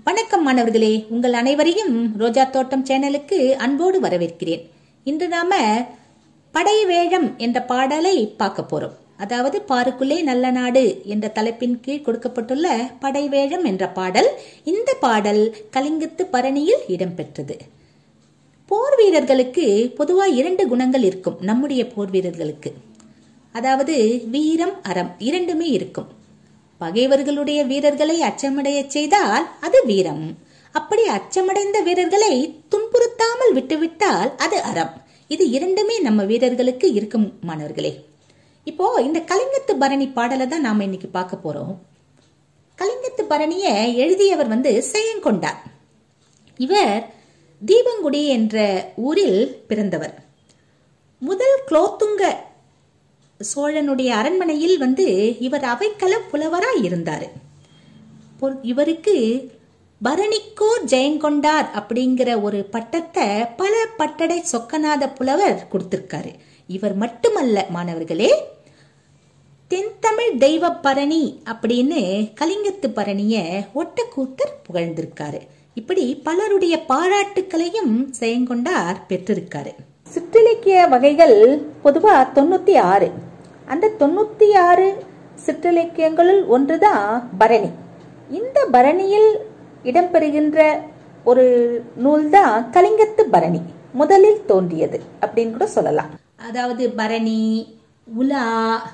வணக்கம் மாணவர்களே உங்கள் அனைவரையும் ரோஜா தோட்டம் சேனலுக்கு அன்போடு வரவேற்கிறேன் இன்று நாம படை வேழம் என்ற பாடலை பார்க்க போறோம் அதாவது பாருக்குள்ளே நல்ல நாடு என்ற தலைப்பின் கீழ் கொடுக்கப்பட்டுள்ள படை வேழம் என்ற பாடல் இந்த பாடல் கலிங்கத்து பரணியில் இடம்பெற்றது போர் வீரர்களுக்கு பொதுவா இரண்டு குணங்கள் இருக்கும் நம்முடைய போர் வீரர்களுக்கு அதாவது வீரம் அறம் இரண்டுமே இருக்கும் பகைவர்களுடைய வீரர்களை அச்சமடைய செய்தால் அது வீரம் அப்படி அச்சமடைந்த வீரர்களை துன்புறுத்தாமல் விட்டுவிட்டால் அது அறம் இது இரண்டுமே நம்ம வீரர்களுக்கு இருக்கும் மாணவர்களே இப்போ இந்த கலிங்கத்து பரணி பாடலை தான் நாம இன்னைக்கு பார்க்க போறோம் கலிங்கத்து பரணிய எழுதியவர் வந்து செயங்கொண்டார் இவர் தீபங்குடி என்ற ஊரில் பிறந்தவர் முதல் குலோத்துங்க சோழனுடைய அரண்மனையில் வந்து இவர் அவைக்கள புலவராய் இருந்தார் இவருக்கு பரணிக்கோர் ஜெயங்கொண்டார் அப்படிங்கிற ஒரு பட்டத்தை பல பட்டடை சொக்கநாத புலவர் கொடுத்திருக்காரு இவர் மட்டுமல்ல மாணவர்களே தென்தமிழ் தெய்வ பரணி அப்படின்னு கலிங்கத்து பரணிய ஒட்டக்கூத்தர் புகழ்ந்திருக்காரு இப்படி பலருடைய பாராட்டுக்களையும் செயங்கொண்டார் பெற்றிருக்காரு சிற்றிலக்கிய வகைகள் பொதுவா தொண்ணூத்தி ஆறு அந்த தொண்ணூத்தி ஆறு சிற்றிலக்கியங்களுள் ஒன்றுதான் பரணி இந்த பரணியில் இடம்பெறுகின்ற ஒரு நூல் தான் கலிங்கத்து பரணி முதலில் தோன்றியது அப்படின்னு கூட சொல்லலாம் அதாவது பரணி உலா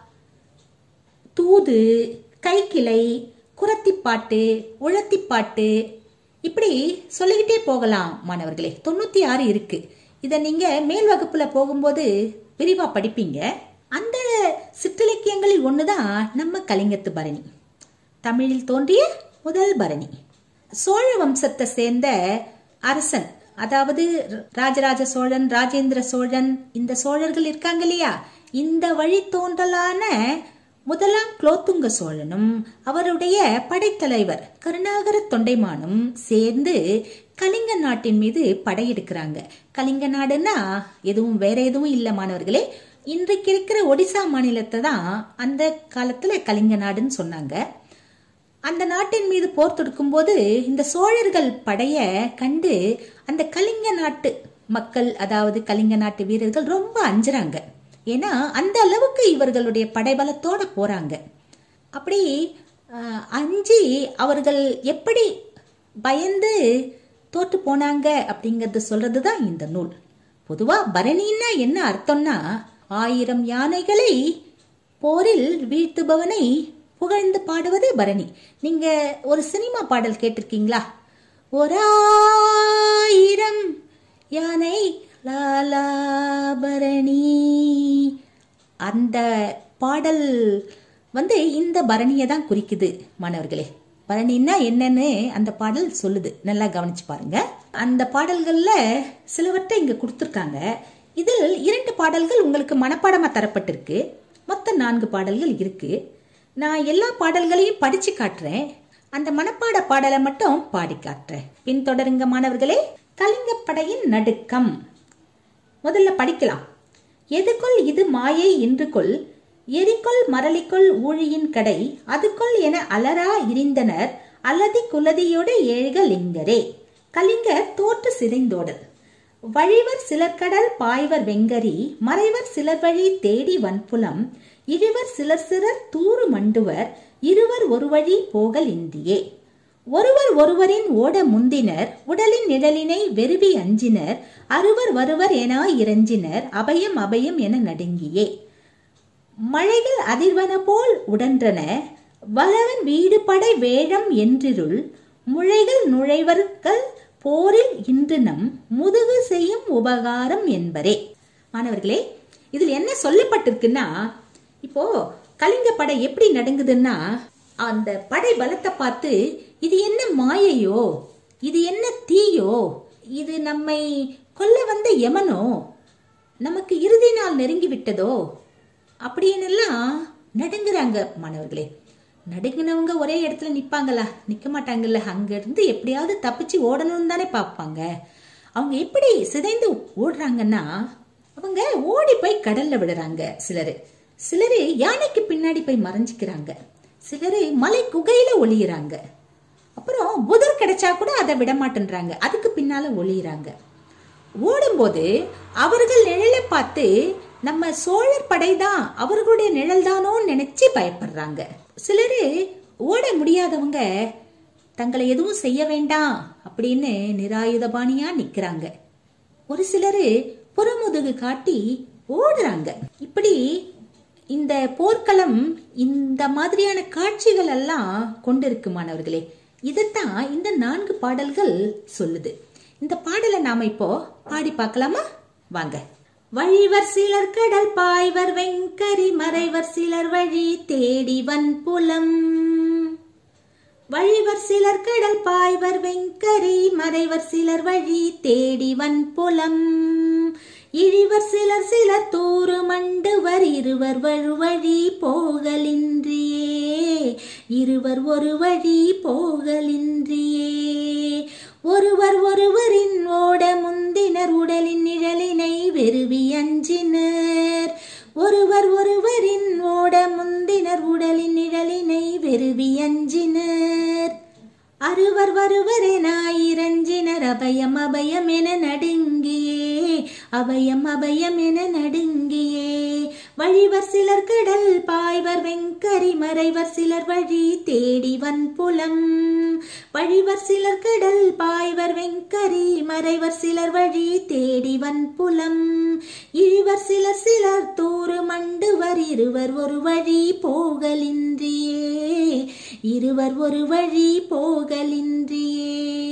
தூது கைக்கிளை குரத்திப்பாட்டு உழத்திப்பாட்டு இப்படி சொல்லிக்கிட்டே போகலாம் மாணவர்களே தொண்ணூத்தி ஆறு இருக்கு இதை நீங்க மேல் வகுப்புல போகும்போது விரிவா படிப்பீங்க அந்த சிற்றிலக்கியங்களில் ஒண்ணுதான் நம்ம கலிங்கத்து பரணி தமிழில் தோன்றிய முதல் பரணி சோழ வம்சத்தை சேர்ந்த அரசன் அதாவது ராஜராஜ சோழன் ராஜேந்திர சோழன் இந்த சோழர்கள் இருக்காங்க இல்லையா இந்த வழி தோன்றலான முதலாம் குலோத்துங்க சோழனும் அவருடைய படைத்தலைவர் கருணாகர தொண்டைமானும் சேர்ந்து கலிங்க நாட்டின் மீது படையெடுக்கிறாங்க கலிங்க நாடுன்னா எதுவும் வேற எதுவும் இல்ல மாணவர்களே இன்றைக்கு இருக்கிற ஒடிசா மாநிலத்தை தான் அந்த காலத்துல கலிங்க நாடுன்னு சொன்னாங்க அந்த நாட்டின் மீது போர் தொடுக்கும் போது இந்த சோழர்கள் படைய கண்டு அந்த கலிங்க நாட்டு மக்கள் அதாவது கலிங்க நாட்டு வீரர்கள் ரொம்ப அஞ்சுறாங்க ஏன்னா அந்த அளவுக்கு இவர்களுடைய படைபலத்தோட போறாங்க அப்படி அஞ்சு அவர்கள் எப்படி பயந்து தோற்று போனாங்க அப்படிங்கறது சொல்றது தான் இந்த நூல் பொதுவா பரணின்னா என்ன அர்த்தம்னா ஆயிரம் யானைகளை போரில் வீழ்த்துபவனை புகழ்ந்து பாடுவது பரணி நீங்க ஒரு சினிமா பாடல் கேட்டிருக்கீங்களா ஒரு ஆயிரம் யானை லாலாபரணி அந்த பாடல் வந்து இந்த பரணியை தான் குறிக்குது மாணவர்களே பரணின்னா என்னன்னு அந்த பாடல் சொல்லுது நல்லா கவனிச்சு பாருங்க அந்த பாடல்கள்ல சிலவற்றை இங்க கொடுத்துருக்காங்க இதில் இரண்டு பாடல்கள் உங்களுக்கு மனப்பாடமா தரப்பட்டிருக்கு மொத்தம் நான்கு பாடல்கள் இருக்கு நான் எல்லா பாடல்களையும் படிச்சு காட்டுறேன் அந்த மனப்பாட பாடலை மட்டும் பாடி காட்டுறேன் பின்தொடருங்க மாணவர்களே கலிங்கப்படையின் நடுக்கம் முதல்ல படிக்கலாம் எதுக்குள் இது மாயை இன்று கொள் எரிகொள் மரளிக்குள் ஊழியின் கடை அதுக்குள் என அலரா இரிந்தனர் அல்லதி குலதியோட ஏழ்கள் லிங்கரே கலிங்கர் தோற்று சிதைந்தோடல் வழிவர் சிலர்கடல் பாய்வர் வெங்கரி மறைவர் சிலர் வழி தேடி வன்புலம் இழிவர் சிலர் சிலர் தூறு மண்டுவர் இருவர் ஒரு வழி போகல் இந்தியே ஒருவர் ஒருவரின் ஓட முந்தினர் உடலின் நிழலினை வெறுவி அஞ்சினர் அறுவர் வருவர் என இறஞ்சினர் அபயம் அபயம் என நடுங்கியே மழைகள் அதிர்வன போல் உடன்றன வளவன் வீடு படை வேழம் என்றிருள் முழைகள் நுழைவர்கள் போரில் இன்று நம் முதுகு செய்யும் உபகாரம் என்பரே மாணவர்களே இதில் என்ன சொல்லப்பட்டிருக்குன்னா இப்போ கலிங்க படை எப்படி நடுங்குதுன்னா அந்த படை பலத்தை பார்த்து இது என்ன மாயையோ இது என்ன தீயோ இது நம்மை கொல்ல வந்த யமனோ நமக்கு இறுதி நாள் நெருங்கி விட்டதோ அப்படின்னுலாம் நடுங்குறாங்க மாணவர்களே நடுங்கினவங்க ஒரே இடத்துல நிப்பாங்களா நிக்க மாட்டாங்கல்ல அங்க இருந்து எப்படியாவது தப்பிச்சு ஓடணும்னு தானே பார்ப்பாங்க அவங்க எப்படி சிதைந்து ஓடுறாங்கன்னா அவங்க ஓடி போய் கடல்ல விடுறாங்க சிலரு சிலரு யானைக்கு பின்னாடி போய் மறைஞ்சிக்கிறாங்க சிலரு மலை குகையில ஒளியிறாங்க அப்புறம் புதர் கிடைச்சா கூட அதை விட மாட்டேன்றாங்க அதுக்கு பின்னால ஒளியிறாங்க ஓடும்போது அவர்கள் நிழலை பார்த்து நம்ம சோழர் படைதான் அவர்களுடைய நிழல் தானோன்னு நினைச்சு பயப்படுறாங்க சிலரு ஓட முடியாதவங்க தங்களை எதுவும் செய்ய வேண்டாம் அப்படின்னு நிராயுதபாணியா நிக்கிறாங்க ஒரு சிலரு புறமுதுகு காட்டி ஓடுறாங்க இப்படி இந்த போர்க்களம் இந்த மாதிரியான காட்சிகள் எல்லாம் கொண்டிருக்கு மாணவர்களே இதைத்தான் இந்த நான்கு பாடல்கள் சொல்லுது இந்த பாடலை நாம இப்போ பாடி பார்க்கலாமா வாங்க வழிவர் சிலர் கடல் பாய்வர் வெங்கரி மறைவர் சிலர் வழி தேடி வன் புலம் வழிவர் சிலர் கடல் பாய்வர் வெங்கரி மறைவர் சிலர் வழி தேடி வன் புலம் இழிவர் சிலர் சிலர் தூறு மண்டுவர் இருவர் வழுவழி போகலின்றியே இருவர் ஒரு வழி போகலின்றியே ஒருவர் ஒருவரின் ஓட முந்தினர் உடலின் நிழலினை வெறுவி அஞ்சினர் ஒருவர் ஒருவரின் ஓட முந்தினர் உடலின் நிழலினை வெறுவி அஞ்சினர் அருவர் வருவரென இறஞ்சினர் அபயம் அபயம் என நடுங்கியே அபயம் அபயம் என நடுங்கியே வழிவர் சிலர் கடல் பாய்வர் வெங்கரி மறைவர் சிலர் வழி தேடி வன் புலம் வழிவர் சிலர் கடல் பாய்வர் வெங்கரி மறைவர் சிலர் வழி தேடி வன் புலம் இழிவர் சிலர் சிலர் தூறு மண்டுவர் இருவர் ஒரு வழி போகலின்றியே இருவர் ஒரு வழி போகலின்றியே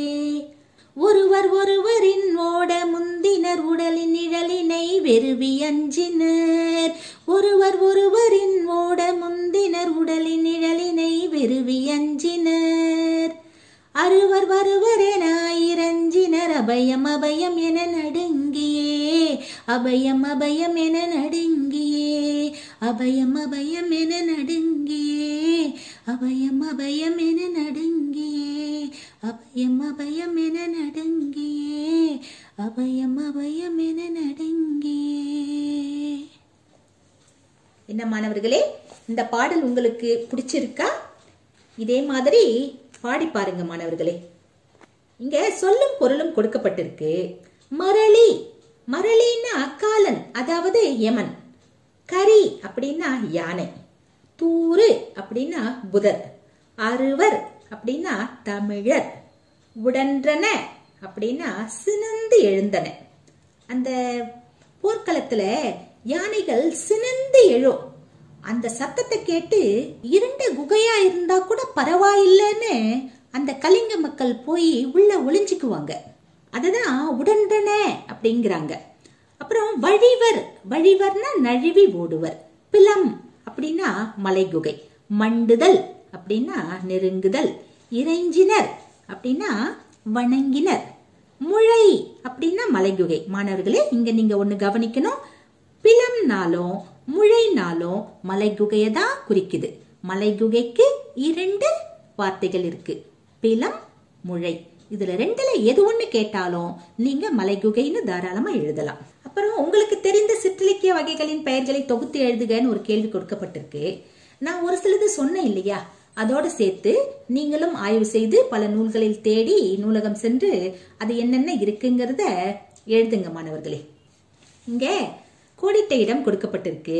ஒருவர் ஒருவரின் ஓட முந்தினர் உடலின் நிழலினை வெறுவி அஞ்சினர் ஒருவர் ஒருவரின் ஓட முந்தினர் உடலின் நிழலினை வெறுவி அஞ்சினர் அருவர் வருவர் என இறஞ்சினர் அபயம் அபயம் என நடுங்கியே அபயம் அபயம் என நடுங்கியே அபயம் அபயம் என நடுங்கியே அபயம் அபயம் என நடுங்கியே அபயம் அபயம் என நடுங்கியே அபயம் அபயம் என நடுங்கியே என்ன மாணவர்களே இந்த பாடல் உங்களுக்கு பிடிச்சிருக்கா இதே மாதிரி பாடி பாருங்க மாணவர்களே இங்க சொல்லும் பொருளும் கொடுக்கப்பட்டிருக்கு மரளி மரளின்னா காலன் அதாவது யமன் கரி அப்படின்னா யானை தூறு அப்படின்னா புதர் அறுவர் அப்படின்னா தமிழர் உடன்றன அப்படின்னா சினந்து எழுந்தன அந்த போர்க்களத்துல யானைகள் சினந்து எழும் அந்த சத்தத்தை கேட்டு இருண்ட குகையா இருந்தா கூட பரவாயில்லைன்னு அந்த கலிங்க மக்கள் போய் உள்ள ஒளிஞ்சுக்குவாங்க அதுதான் உடன்றன அப்படிங்கிறாங்க அப்புறம் வழிவர் வழிவர்னா நழுவி ஓடுவர் பிலம் அப்படின்னா மலைகுகை மண்டுதல் அப்படின்னா நெருங்குதல் இறைஞ்சினர் அப்படின்னா வணங்கினர் முளை அப்படின்னா மலைகுகை மாணவர்களே இங்க நீங்க ஒண்ணு கவனிக்கணும் பிலம்னாலும் முழைனாலும் மலைகுகையை தான் குறிக்குது மலைகுகைக்கு இரண்டு வார்த்தைகள் இருக்கு பிலம் முளை இதுல ரெண்டுல எது ஒண்ணு கேட்டாலும் நீங்க மலைகுகைன்னு தாராளமா எழுதலாம் அப்புறம் உங்களுக்கு தெரிந்த சிற்றிலக்கிய வகைகளின் பெயர்களை தொகுத்து எழுதுகன்னு ஒரு கேள்வி கொடுக்கப்பட்டிருக்கு நான் ஒரு சிலது சொன்னேன் இல்லையா அதோட சேர்த்து நீங்களும் ஆய்வு செய்து பல நூல்களில் தேடி நூலகம் சென்று அது என்னென்ன இருக்குங்கிறத எழுதுங்க மாணவர்களே இங்க கோடிட்ட இடம் கொடுக்கப்பட்டிருக்கு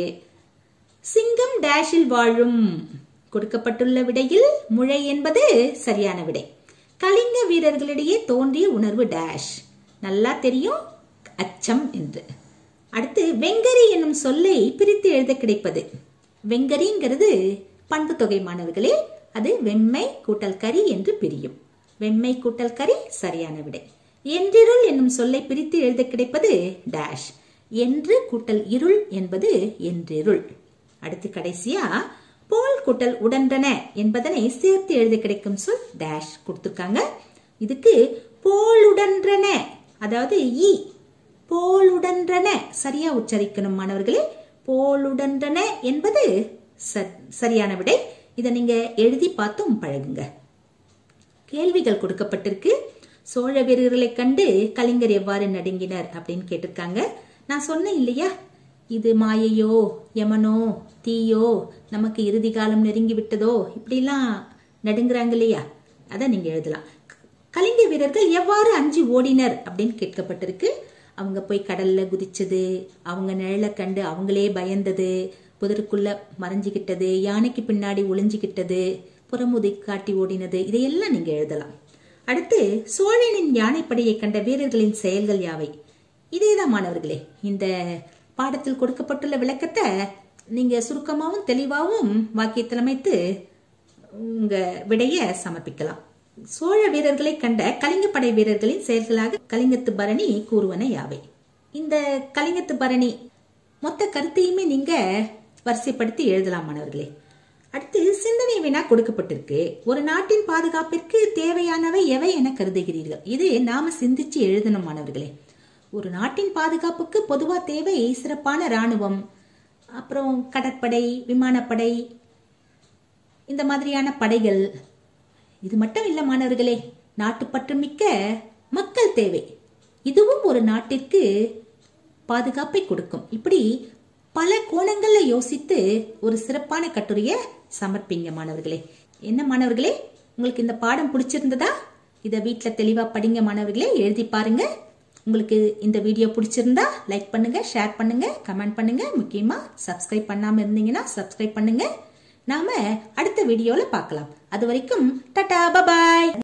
சிங்கம் டேஷில் வாழும் கொடுக்கப்பட்டுள்ள விடையில் முளை என்பது சரியான விடை கலிங்க வீரர்களிடையே தோன்றிய உணர்வு டேஷ் நல்லா தெரியும் அச்சம் என்று அடுத்து வெங்கரி என்னும் சொல்லை பிரித்து எழுத கிடைப்பது வெங்கரிங்கிறது பண்பு தொகை மாணவர்களே அது வெம்மை கூட்டல் கரி என்று பிரியும் வெம்மை கூட்டல் கரி சரியான விடை என்றிருள் என்னும் சொல்லை பிரித்து எழுத கிடைப்பது டேஷ் என்று கூட்டல் இருள் என்பது என்றிருள் அடுத்து கடைசியா போல் கூட்டல் உடன்றன என்பதனை சேர்த்து எழுத கிடைக்கும் சொல் டேஷ் கொடுத்திருக்காங்க இதுக்கு போலுடன்றன அதாவது இ போலுடன்றன சரியா உச்சரிக்கணும் மாணவர்களே போலுடன்றன என்பது ச- சரியான விடை இதை நீங்க எழுதி பார்த்தும் பழகுங்க கேள்விகள் கொடுக்கப்பட்டிருக்கு சோழ வீரர்களை கண்டு கலிங்கர் எவ்வாறு நடுங்கினர் அப்படின்னு கேட்டிருக்காங்க நான் சொன்னேன் இல்லையா இது மாயையோ யமனோ தீயோ நமக்கு இறுதி காலம் நெருங்கி விட்டதோ இப்படிலாம் நடுங்குறாங்க இல்லையா அதை நீங்க எழுதலாம் கலிங்க வீரர்கள் எவ்வாறு அஞ்சு ஓடினர் அப்படின்னு கேட்கப்பட்டிருக்கு அவங்க போய் கடல்ல குதிச்சது அவங்க நிழலை கண்டு அவங்களே பயந்தது புதருக்குள்ள மறைஞ்சுக்கிட்டது யானைக்கு பின்னாடி ஒளிஞ்சுக்கிட்டது புறமுதை காட்டி ஓடினது இதையெல்லாம் நீங்க எழுதலாம் அடுத்து சோழனின் யானைப்படையை கண்ட வீரர்களின் செயல்கள் யாவை இதேதான் மாணவர்களே இந்த பாடத்தில் கொடுக்கப்பட்டுள்ள விளக்கத்தை நீங்க சுருக்கமாகவும் தெளிவாகவும் வாக்கியத்தில் அமைத்து உங்க விடைய சமர்ப்பிக்கலாம் சோழ வீரர்களை கண்ட கலிங்கப்படை வீரர்களின் செயல்களாக கலிங்கத்து பரணி கூறுவன யாவை இந்த கலிங்கத்து பரணி மொத்த கருத்தையுமே நீங்க வரிசைப்படுத்தி எழுதலாம் மாணவர்களே அடுத்து சிந்தனை வினா கொடுக்கப்பட்டிருக்கு ஒரு நாட்டின் பாதுகாப்பிற்கு தேவையானவை எவை என கருதுகிறீர்கள் இது நாம சிந்திச்சு எழுதணும் மாணவர்களே ஒரு நாட்டின் பாதுகாப்புக்கு பொதுவா தேவை சிறப்பான ராணுவம் அப்புறம் கடற்படை விமானப்படை இந்த மாதிரியான படைகள் இது மட்டும் இல்ல மாணவர்களே நாட்டுப்பற்று மிக்க மக்கள் தேவை இதுவும் ஒரு நாட்டிற்கு பாதுகாப்பை கொடுக்கும் இப்படி பல கோணங்கள்ல யோசித்து ஒரு சிறப்பான கட்டுரையை சமர்ப்பிங்க மாணவர்களே என்ன மாணவர்களே உங்களுக்கு இந்த பாடம் பிடிச்சிருந்ததா இதை வீட்டில் தெளிவாக படிங்க மாணவர்களே எழுதி பாருங்க உங்களுக்கு இந்த வீடியோ பிடிச்சிருந்தா லைக் பண்ணுங்க ஷேர் பண்ணுங்க கமெண்ட் பண்ணுங்க முக்கியமா சப்ஸ்கிரைப் பண்ணாம இருந்தீங்கன்னா சப்ஸ்கிரைப் பண்ணுங்க நாம அடுத்த வீடியோல பார்க்கலாம் அது வரைக்கும் டட்டா பபாய்